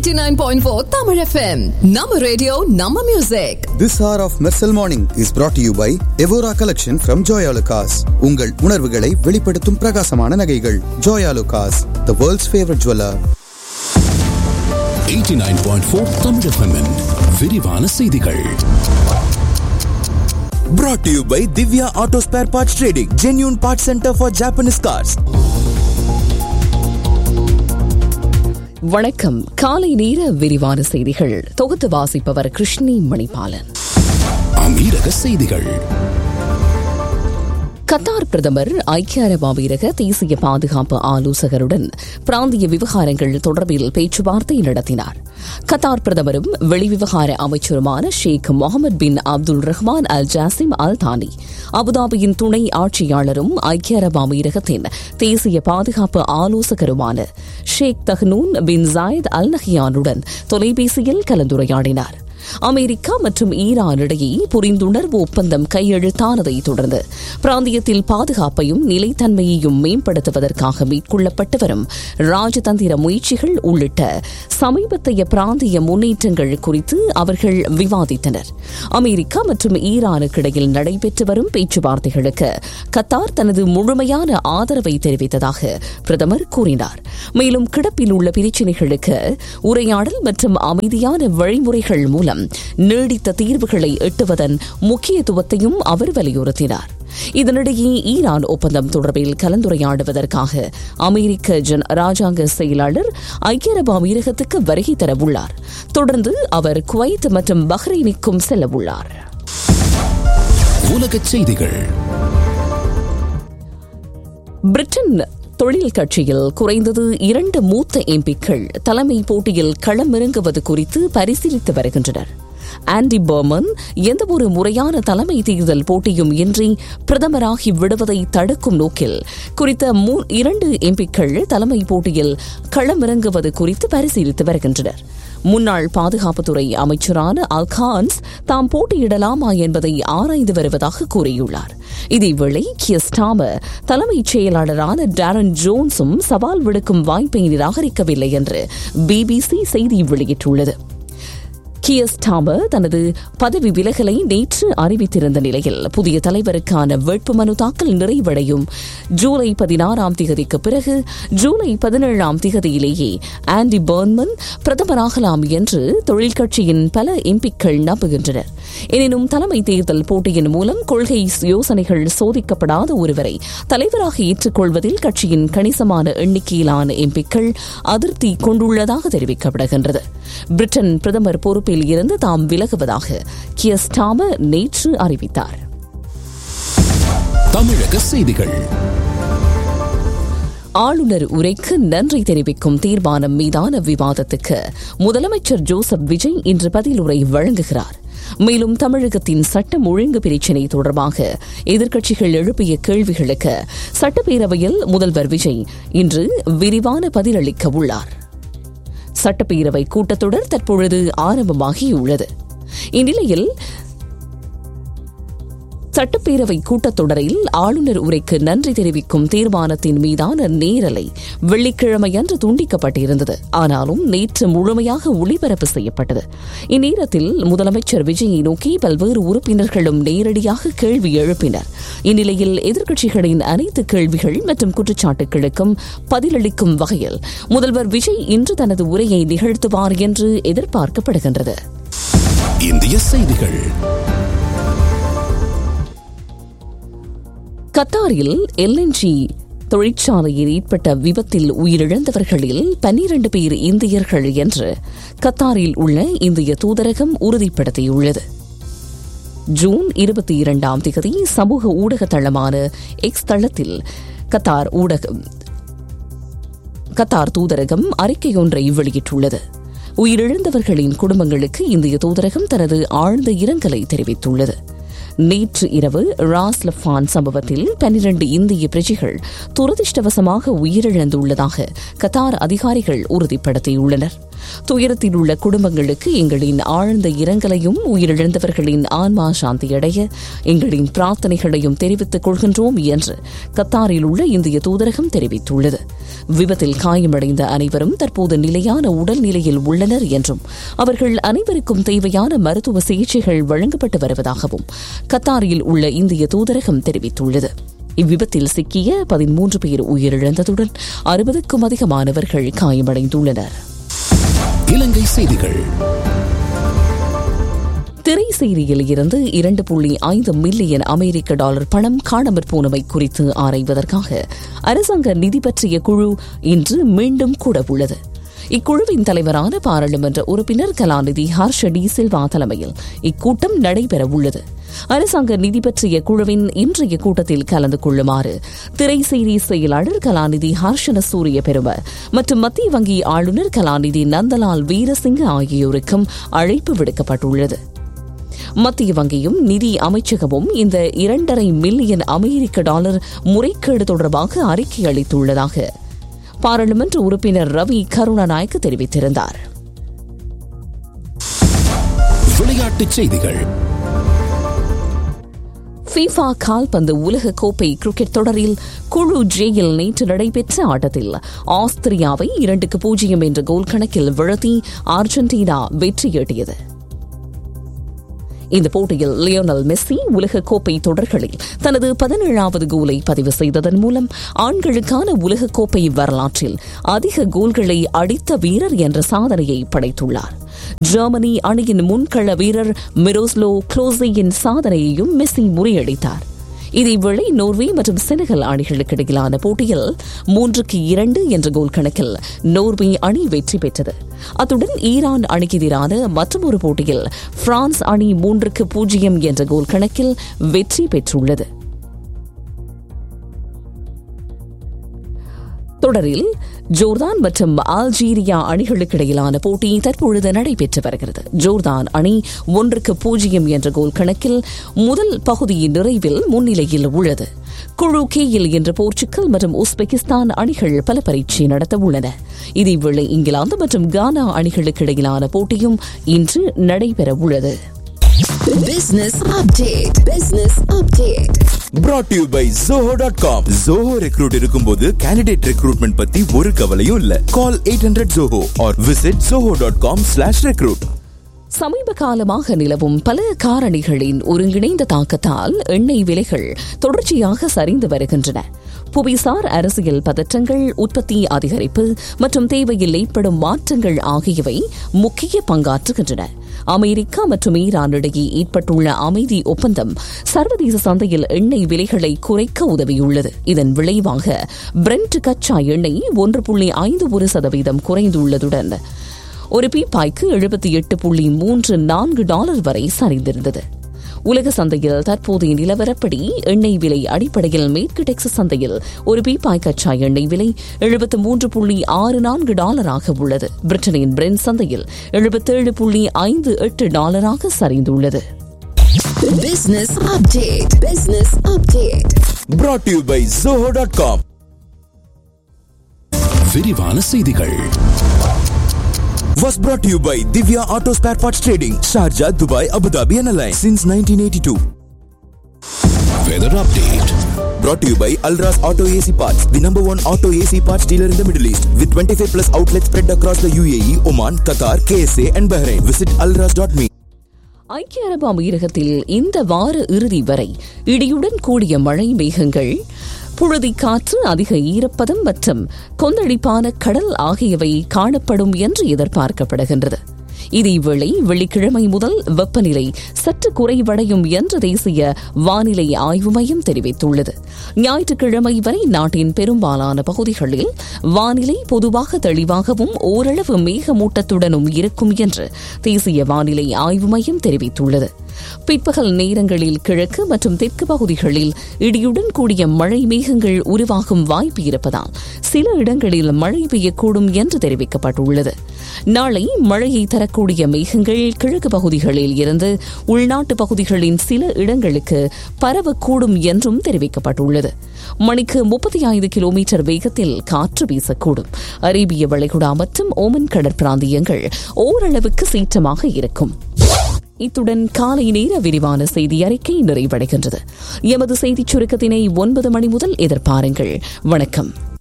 89.4 Tamil FM. Nama radio, Nama music. This hour of Mersal Morning is brought to you by Evora Collection from Joya Lucas. உங்கள் உணர்வுகளை வெளிப்படுத்தும் பிரகாசமான நகைகள் Joya Lucas, the world's favorite jeweler. 89.4 Tamil FM -இன் விரிவான செய்திகள் Brought to you by Divya Auto Spare Parts Trading, genuine parts center for Japanese cars. வணக்கம் காலை நேர விரிவான செய்திகள் தொகுத்து வாசிப்பவர் கிருஷ்ணி மணிபாலன் அமீரக செய்திகள் கத்தார் பிரதமர் ஐக்கிய அரபு அமீரக தேசிய பாதுகாப்பு ஆலோசகருடன் பிராந்திய விவகாரங்கள் தொடர்பில் பேச்சுவார்த்தை நடத்தினார் கத்தார் பிரதமரும் வெளிவிவகார அமைச்சருமான Sheikh Mohammed bin Abdul Rahman Al Jassim Al Thani அபுதாபியின் துணை ஆட்சியாளரும் ஐக்கிய அரபு அமீரகத்தின் தேசிய பாதுகாப்பு ஆலோசகருமான ஷேக் தஹ்னூன் பின் ஜாயத் அல் நஹியானுடன் தொலைபேசியில் கலந்துரையாடினார் அமெரிக்கா மற்றும் ஈரான் இடையே புரிந்துணர்வு ஒப்பந்தம் கையெழுத்தானதை தொடர்ந்து பிராந்தியத்தில் பாதுகாப்பையும் நிலைத்தன்மையையும் மேம்படுத்துவதற்காக மேற்கொள்ளப்பட்டு வரும் ராஜதந்திர முயற்சிகள் உள்ளிட்ட சமீபத்தைய பிராந்திய முன்னேற்றங்கள் குறித்து அவர்கள் விவாதித்தனர் அமெரிக்கா மற்றும் ஈரானுக்கு இடையில் நடைபெற்று வரும் பேச்சுவார்த்தைகளுக்கு கத்தார் தனது முழுமையான ஆதரவை தெரிவித்ததாக பிரதமர் கூறினார் மேலும் கிடப்பில் உள்ள பிரச்சினைகளுக்கு உரையாடல் மற்றும் அமைதியான வழிமுறைகள் மூலம் நீடித்த தீர்வுகளை எட்டுவதன் முக்கியத்துவத்தையும் அவர் வலியுறுத்தினார் இதனிடையே ஈரான் ஒப்பந்தம் தொடர்பில் கலந்துரையாடுவதற்காக அமெரிக்க ஜன் ராஜாங்க செயலாளர் ஐக்கிய அரபு அமீரகத்துக்கு வருகை தரவுள்ளார் தொடர்ந்து அவர் குவைத் மற்றும் பஹ்ரைனுக்கும் செல்லவுள்ளார் உலகச் செய்திகள் பிரிட்டன் தொழில் கட்சியில் குறைந்தது இரண்டு மூத்த எம்பிக்கள் தலைமை போட்டியில் களமிறங்குவது குறித்து பரிசீலித்து வருகின்றனர் ஆண்டி பர்மன் எந்தவொரு முறையான தலைமை தேர்தல் போட்டியும் இன்றி பிரதமராகி விடுவதை தடுக்கும் நோக்கில் குறித்த இரண்டு எம்பிக்கள் தலைமை போட்டியில் களமிறங்குவது குறித்து பரிசீலித்து வருகின்றனர் முன்னாள் பாதுகாப்புத்துறை அமைச்சரான அல்கான்ஸ் தாம் போட்டியிடலாமா என்பதை ஆராய்ந்து வருவதாக கூறியுள்ளார் இதேவேளை கியஸ்டாமர் தலைமைச் செயலாளரான டாரன் ஜோன்ஸும் சவால் விடுக்கும் வாய்ப்பை நிராகரிக்கவில்லை என்று பிபிசி செய்தி வெளியிட்டுள்ளது கியஸ்டாமர் தனது பதவி விலகலை நேற்று அறிவித்திருந்த நிலையில் புதிய தலைவருக்கான வேட்புமனு தாக்கல் நிறைவடையும் ஜூலை பதினாறாம் திகதிக்கு பிறகு ஜூலை பதினேழாம் திகதியிலேயே ஆண்டி பர்ன்மன் பிரதமராகலாம் என்று தொழிற்கட்சியின் பல எம்பிக்கள் நம்புகின்றனர் எனினும் தலைமை தேர்தல் போட்டியின் மூலம் கொள்கை யோசனைகள் சோதிக்கப்படாத ஒருவரை தலைவராக ஏற்றுக்கொள்வதில் கட்சியின் கணிசமான எண்ணிக்கையிலான எம்பிக்கள் அதிருப்தி கொண்டுள்ளதாக தெரிவிக்கப்படுகின்றது பிரிட்டன் பிரதமர் பொறுப்பில் இருந்து தாம் விலகுவதாக கியஸ்டாமர் நேற்று அறிவித்தார் தமிழக செய்திகள் ஆளுநர் உரைக்கு நன்றி தெரிவிக்கும் தீர்மானம் மீதான விவாதத்துக்கு முதலமைச்சர் ஜோசப் விஜய் இன்று பதிலுரை வழங்குகிறார் மேலும் தமிழகத்தின் சட்டம் ஒழுங்கு பிரச்சினை தொடர்பாக எதிர்க்கட்சிகள் எழுப்பிய கேள்விகளுக்கு சட்டப்பேரவையில் முதல்வர் விஜய் இன்று விரிவான பதிலளிக்க உள்ளார் சட்டப்பேரவை கூட்டத்தொடர் தற்பொழுது ஆரம்பமாகியுள்ளது இந்நிலையில் சட்டப்பேரவை கூட்டத்தொடரில் ஆளுநர் உரைக்கு நன்றி தெரிவிக்கும் தீர்மானத்தின் மீதான நேரலை வெள்ளிக்கிழமையன்று துண்டிக்கப்பட்டிருந்தது ஆனாலும் நேற்று முழுமையாக ஒளிபரப்பு செய்யப்பட்டது இந்நேரத்தில் முதலமைச்சர் விஜயை நோக்கி பல்வேறு உறுப்பினர்களும் நேரடியாக கேள்வி எழுப்பினர் இந்நிலையில் எதிர்க்கட்சிகளின் அனைத்து கேள்விகள் மற்றும் குற்றச்சாட்டுகளுக்கும் பதிலளிக்கும் வகையில் முதல்வர் விஜய் இன்று தனது உரையை நிகழ்த்துவார் என்று எதிர்பார்க்கப்படுகின்றது இந்திய செய்திகள் கத்தாரில் எல்என்ஜி தொழிற்சாலையில் ஏற்பட்ட விபத்தில் உயிரிழந்தவர்களில் பன்னிரண்டு பேர் இந்தியர்கள் என்று கத்தாரில் உள்ள இந்திய தூதரகம் உறுதிப்படுத்தியுள்ளது ஜூன் இருபத்தி இரண்டாம் தேதி சமூக ஊடக தளமான எக்ஸ் தளத்தில் கத்தார் ஊடகம் கத்தார் தூதரகம் அறிக்கையொன்றை வெளியிட்டுள்ளது உயிரிழந்தவர்களின் குடும்பங்களுக்கு இந்திய தூதரகம் தனது ஆழ்ந்த இரங்கலை தெரிவித்துள்ளது நேற்று இரவு ராஸ்லஃபான் சம்பவத்தில் பனிரண்டு இந்திய பிரஜைகள் துரதிருஷ்டவசமாக உயிரிழந்துள்ளதாக கத்தார் அதிகாரிகள் உறுதிப்படுத்தியுள்ளனர் துயரத்தில் உள்ள குடும்பங்களுக்கு எங்களின் ஆழ்ந்த இரங்கலையும் உயிரிழந்தவர்களின் ஆன்மா சாந்தியடைய எங்களின் பிரார்த்தனைகளையும் தெரிவித்துக் கொள்கின்றோம் என்று கத்தாரில் உள்ள இந்திய தூதரகம் தெரிவித்துள்ளது விபத்தில் காயமடைந்த அனைவரும் தற்போது நிலையான உடல்நிலையில் உள்ளனர் என்றும் அவர்கள் அனைவருக்கும் தேவையான மருத்துவ சிகிச்சைகள் வழங்கப்பட்டு வருவதாகவும் கத்தாரில் உள்ள இந்திய தூதரகம் தெரிவித்துள்ளது இவ்விபத்தில் சிக்கிய பதிமூன்று பேர் உயிரிழந்ததுடன் அறுபதுக்கும் அதிகமானவர்கள் காயமடைந்துள்ளனர் இலங்கை செய்திகள் திரை செய்தியில் இருந்து இரண்டு புள்ளி ஐந்து மில்லியன் அமெரிக்க டாலர் பணம் காணாமற் போனவை குறித்து ஆராய்வதற்காக அரசாங்க நிதி பற்றிய குழு இன்று மீண்டும் கூட உள்ளது இக்குழுவின் தலைவரான பாராளுமன்ற உறுப்பினர் கலாநிதி ஹர்ஷ டி சில்வா தலைமையில் இக்கூட்டம் நடைபெற உள்ளது அரசாங்க நிதி பற்றிய குழுவின் இன்றைய கூட்டத்தில் கலந்து கொள்ளுமாறு திரை செய்தி செயலாளர் கலாநிதி ஹர்ஷன சூரிய பெரும மற்றும் மத்திய வங்கி ஆளுநர் கலாநிதி நந்தலால் வீரசிங்க ஆகியோருக்கும் அழைப்பு விடுக்கப்பட்டுள்ளது மத்திய வங்கியும் நிதி அமைச்சகமும் இந்த இரண்டரை மில்லியன் அமெரிக்க டாலர் முறைகேடு தொடர்பாக அறிக்கை அளித்துள்ளதாக பாராளுமன்ற உறுப்பினர் ரவி கருணாநாயக்கு தெரிவித்திருந்தார் விளையாட்டுச் செய்திகள் ஃபீஃபா கால்பந்து உலக கோப்பை கிரிக்கெட் தொடரில் குழு ஜேயில் நேற்று நடைபெற்ற ஆட்டத்தில் ஆஸ்திரியாவை இரண்டுக்கு பூஜ்ஜியம் என்ற கோல் கணக்கில் வீழ்த்தி அர்ஜென்டினா வெற்றியீட்டியது இந்த போட்டியில் லியோனல் மெஸ்ஸி உலக கோப்பை தொடர்களில் தனது பதினேழாவது கோலை பதிவு செய்ததன் மூலம் ஆண்களுக்கான உலக கோப்பை வரலாற்றில் அதிக கோல்களை அடித்த வீரர் என்ற சாதனையை படைத்துள்ளார் ஜெர்மனி அணியின் முன்கள வீரர் மிரோஸ்லோ க்ளோசேயின் சாதனையையும் மெஸ்ஸி முறியடித்தார் இதேவேளை நோர்வே மற்றும் செனகல் அணிகளுக்கு இடையிலான போட்டியில் மூன்றுக்கு இரண்டு என்ற கோல் கணக்கில் நோர்வே அணி வெற்றி பெற்றது அத்துடன் ஈரான் அணிக்கு எதிரான மற்றொரு போட்டியில் பிரான்ஸ் அணி மூன்றுக்கு பூஜ்ஜியம் என்ற கோல் கணக்கில் வெற்றி பெற்றுள்ளது தொடரில் ஜோர்தான் மற்றும் அல்ஜீரியா அணிகளுக்கு இடையிலான போட்டி தற்பொழுது நடைபெற்று வருகிறது ஜோர்தான் அணி ஒன்றுக்கு பூஜ்ஜியம் என்ற கோல் கணக்கில் முதல் பகுதியின் நிறைவில் முன்னிலையில் உள்ளது குழு கேயில் என்ற போர்ச்சுக்கல் மற்றும் உஸ்பெகிஸ்தான் அணிகள் பல பரீட்சை நடத்த உள்ளன இதேவேளை இங்கிலாந்து மற்றும் கானா அணிகளுக்கு இடையிலான போட்டியும் இன்று நடைபெற உள்ளது Business update. Business update. brought to you by zoho.com zoho recruit இருக்கும்போது candidate recruitment பத்தி ஒரு கவலையும் இல்ல call 800 zoho or visit zoho.com slash recruit சமீப காலமாக நிலவும் பல காரணிகளின் ஒருங்கிணைந்த தாக்கத்தால் எண்ணெய் விலைகள் தொடர்ச்சியாக சரிந்து வருகின்றன புவிசார் அரசியல் பதற்றங்கள் உற்பத்தி அதிகரிப்பு மற்றும் தேவையில் ஏற்படும் மாற்றங்கள் ஆகியவை முக்கிய பங்காற்றுகின்றன அமெரிக்கா மற்றும் ஈரான் இடையே ஏற்பட்டுள்ள அமைதி ஒப்பந்தம் சர்வதேச சந்தையில் எண்ணெய் விலைகளை குறைக்க உதவியுள்ளது இதன் விளைவாக பிரெண்ட் கச்சா எண்ணெய் ஒன்று புள்ளி ஐந்து ஒரு சதவீதம் குறைந்துள்ளதுடன் ஒரு பீப்பாய்க்கு எழுபத்தி எட்டு புள்ளி மூன்று நான்கு டாலர் வரை சரிந்திருந்தது உலக சந்தையில் தற்போதைய நிலவரப்படி எண்ணெய் விலை அடிப்படையில் மேற்கு டெக்சஸ் சந்தையில் ஒரு பீப்பாய் கச்சா எண்ணெய் விலை எழுபத்து மூன்று புள்ளி ஆறு நான்கு டாலராக உள்ளது பிரிட்டனின் பிரெண்ட் சந்தையில் எழுபத்தேழு புள்ளி ஐந்து எட்டு டாலராக சரிந்துள்ளது Business update. Business update. brought to you by zoho.com விரிவான செய்திகள் was brought to you by Divya Auto Spare Parts Trading Sharjah Dubai Abu Dhabi and Alliance since 1982 weather update Brought to you by Alras Auto AC Parts, the number one auto AC parts dealer in the Middle East, with 25 plus outlets spread across the UAE, Oman, Qatar, KSA, and Bahrain. Visit alras.me. ஐக்கிய அரபு அமீரகத்தில் இந்த வார இறுதி வரை இடியுடன் கூடிய மழை மேகங்கள் புழுதி காற்று அதிக ஈரப்பதம் மற்றும் கொந்தளிப்பான கடல் ஆகியவை காணப்படும் என்று எதிர்பார்க்கப்படுகின்றது இதேவேளை வெள்ளிக்கிழமை முதல் வெப்பநிலை சற்று குறைவடையும் என்று தேசிய வானிலை ஆய்வு மையம் தெரிவித்துள்ளது ஞாயிற்றுக்கிழமை வரை நாட்டின் பெரும்பாலான பகுதிகளில் வானிலை பொதுவாக தெளிவாகவும் ஓரளவு மேகமூட்டத்துடனும் இருக்கும் என்று தேசிய வானிலை ஆய்வு மையம் தெரிவித்துள்ளது பிற்பகல் நேரங்களில் கிழக்கு மற்றும் தெற்கு பகுதிகளில் இடியுடன் கூடிய மழை மேகங்கள் உருவாகும் வாய்ப்பு இருப்பதால் சில இடங்களில் மழை பெய்யக்கூடும் என்று தெரிவிக்கப்பட்டுள்ளது நாளை மழையை தரக்கூடிய மேகங்கள் கிழக்கு பகுதிகளில் இருந்து உள்நாட்டு பகுதிகளின் சில இடங்களுக்கு பரவக்கூடும் என்றும் தெரிவிக்கப்பட்டுள்ளது மணிக்கு முப்பத்தி ஐந்து கிலோமீட்டர் வேகத்தில் காற்று வீசக்கூடும் அரேபிய வளைகுடா மற்றும் ஓமன் கடற்பிராந்தியங்கள் ஓரளவுக்கு சீற்றமாக இருக்கும் இத்துடன் காலை நேர விரிவான செய்தி அறிக்கை நிறைவடைகின்றது எமது செய்திச் சுருக்கத்தினை ஒன்பது மணி முதல் எதிர்பாருங்கள் வணக்கம்